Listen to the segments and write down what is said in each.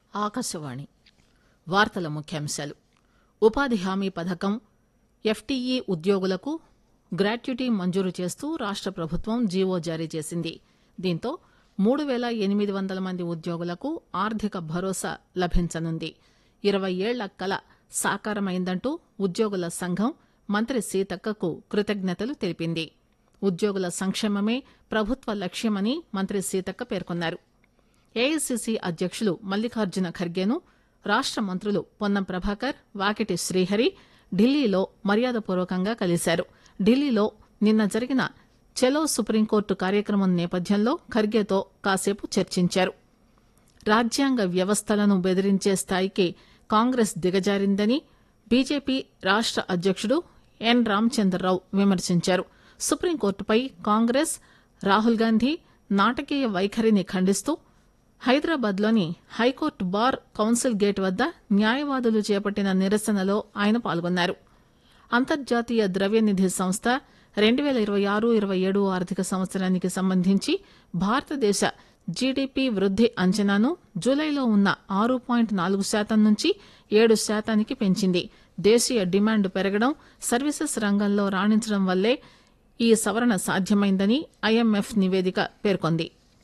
ఆకాశవాణి వార్తల ముఖ్యాంశాలు ఉపాధి హామీ పథకం ఎఫ్టీఈ ఉద్యోగులకు గ్రాట్యుటీ మంజూరు చేస్తూ రాష్ట ప్రభుత్వం జీవో జారీ చేసింది దీంతో మూడు పేల ఎనిమిది వందల మంది ఉద్యోగులకు ఆర్థిక భరోసా లభించనుంది ఇరవై ఏళ్ల కల సాకారమైందంటూ ఉద్యోగుల సంఘం మంత్రి సీతక్కకు కృతజ్ఞతలు తెలిపింది ఉద్యోగుల సంక్షేమమే ప్రభుత్వ లక్ష్యమని మంత్రి సీతక్క పేర్కొన్నారు ఏఐసిసి అధ్యకులు మల్లికార్జున ఖర్గేను రాష్ట మంత్రులు పొన్నం ప్రభాకర్ వాకిటి శ్రీహరి ఢిల్లీలో మర్యాదపూర్వకంగా కలిశారు ఢిల్లీలో నిన్న జరిగిన చలో సుప్రీంకోర్టు కార్యక్రమం నేపథ్యంలో ఖర్గేతో కాసేపు చర్చించారు రాజ్యాంగ వ్యవస్థలను బెదిరించే స్థాయికి కాంగ్రెస్ దిగజారిందని బీజేపీ రాష్ట అధ్యకుడు ఎన్ రామచంద్రరావు విమర్శించారు సుప్రీంకోర్టుపై కాంగ్రెస్ రాహుల్ గాంధీ నాటకీయ వైఖరిని ఖండిస్తూ హైదరాబాద్లోని హైకోర్టు బార్ కౌన్సిల్ గేట్ వద్ద న్యాయవాదులు చేపట్టిన నిరసనలో ఆయన పాల్గొన్నారు అంతర్జాతీయ ద్రవ్యనిధి సంస్థ రెండు పేల ఇరవై ఆరు ఇరవై ఏడు ఆర్థిక సంవత్సరానికి సంబంధించి భారతదేశ జీడీపీ వృద్ది అంచనాను జూలైలో ఉన్న ఆరు పాయింట్ నాలుగు శాతం నుంచి ఏడు శాతానికి పెంచింది దేశీయ డిమాండ్ పెరగడం సర్వీసెస్ రంగంలో రాణించడం వల్లే ఈ సవరణ సాధ్యమైందని ఐఎంఎఫ్ నివేదిక పేర్కొంది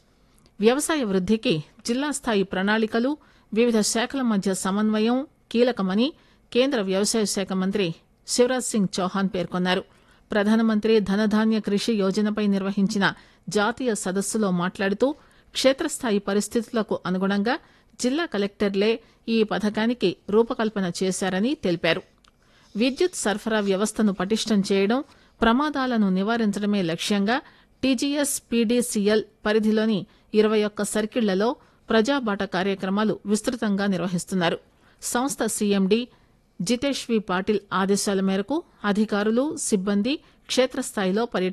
వ్యవసాయ వృద్దికి జిల్లా స్థాయి ప్రణాళికలు వివిధ శాఖల మధ్య సమన్వయం కీలకమని కేంద్ర వ్యవసాయ శాఖ మంత్రి శివరాజ్ సింగ్ చౌహాన్ పేర్కొన్నారు ప్రధానమంత్రి ధనధాన్య కృషి యోజనపై నిర్వహించిన జాతీయ సదస్సులో మాట్లాడుతూ క్షేత్రస్థాయి పరిస్థితులకు అనుగుణంగా జిల్లా కలెక్టర్లే ఈ పథకానికి రూపకల్పన చేశారని తెలిపారు విద్యుత్ సరఫరా వ్యవస్థను పటిష్టం చేయడం ప్రమాదాలను నివారించడమే లక్ష్యంగా టీజీఎస్ పీడీసీఎల్ పరిధిలోని ఇరవై ఒక్క సర్కిళ్లలో ప్రజాబాట కార్యక్రమాలు విస్తృతంగా నిర్వహిస్తున్నారు సంస్థ సీఎండీ జితేష్ వి పాటిల్ ఆదేశాల మేరకు అధికారులు సిబ్బంది క్షేత్రస్థాయిలో పర్యటిస్తున్నారు